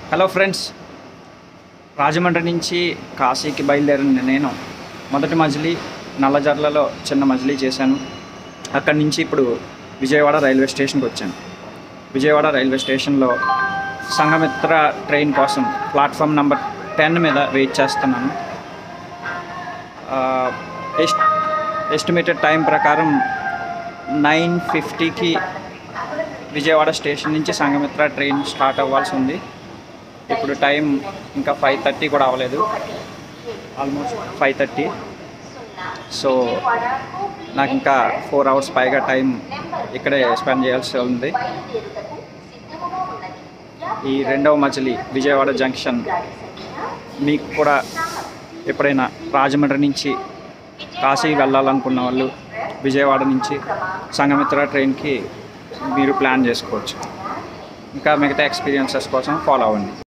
hello friends Rajahmundry నుంచి కాశీకి బయలుదేరిన నేను మొదటి మజిలీ నల్లజర్లలో చిన్న మజిలీ చేశాను అక్కడి నుంచి ఇప్పుడు విజయవాడ రైల్వే స్టేషన్కి వచ్చాను విజయవాడ రైల్వే స్టేషన్లో సంఘమిత్ర ట్రైన్ కోసం ప్లాట్ఫామ్ నెంబర్ టెన్ మీద వెయిట్ చేస్తున్నాను ఎస్ట్ ఎస్టిమేటెడ్ టైం ప్రకారం నైన్ ఫిఫ్టీకి విజయవాడ స్టేషన్ నుంచి సంఘమిత్ర ట్రైన్ స్టార్ట్ అవ్వాల్సి ఉంది ఇప్పుడు టైం ఇంకా ఫైవ్ థర్టీ కూడా అవ్వలేదు ఆల్మోస్ట్ ఫైవ్ థర్టీ సో నాకు ఇంకా ఫోర్ అవర్స్ పైగా టైం ఇక్కడే స్పెండ్ చేయాల్సి ఉంది ఈ రెండవ మజిలీ విజయవాడ జంక్షన్ మీకు కూడా ఎప్పుడైనా రాజమండ్రి నుంచి కాశీ వెళ్ళాలనుకున్న వాళ్ళు విజయవాడ నుంచి సంఘమిత్ర ట్రైన్కి మీరు ప్లాన్ చేసుకోవచ్చు ఇంకా మిగతా ఎక్స్పీరియన్సెస్ కోసం ఫాలో అవ్వండి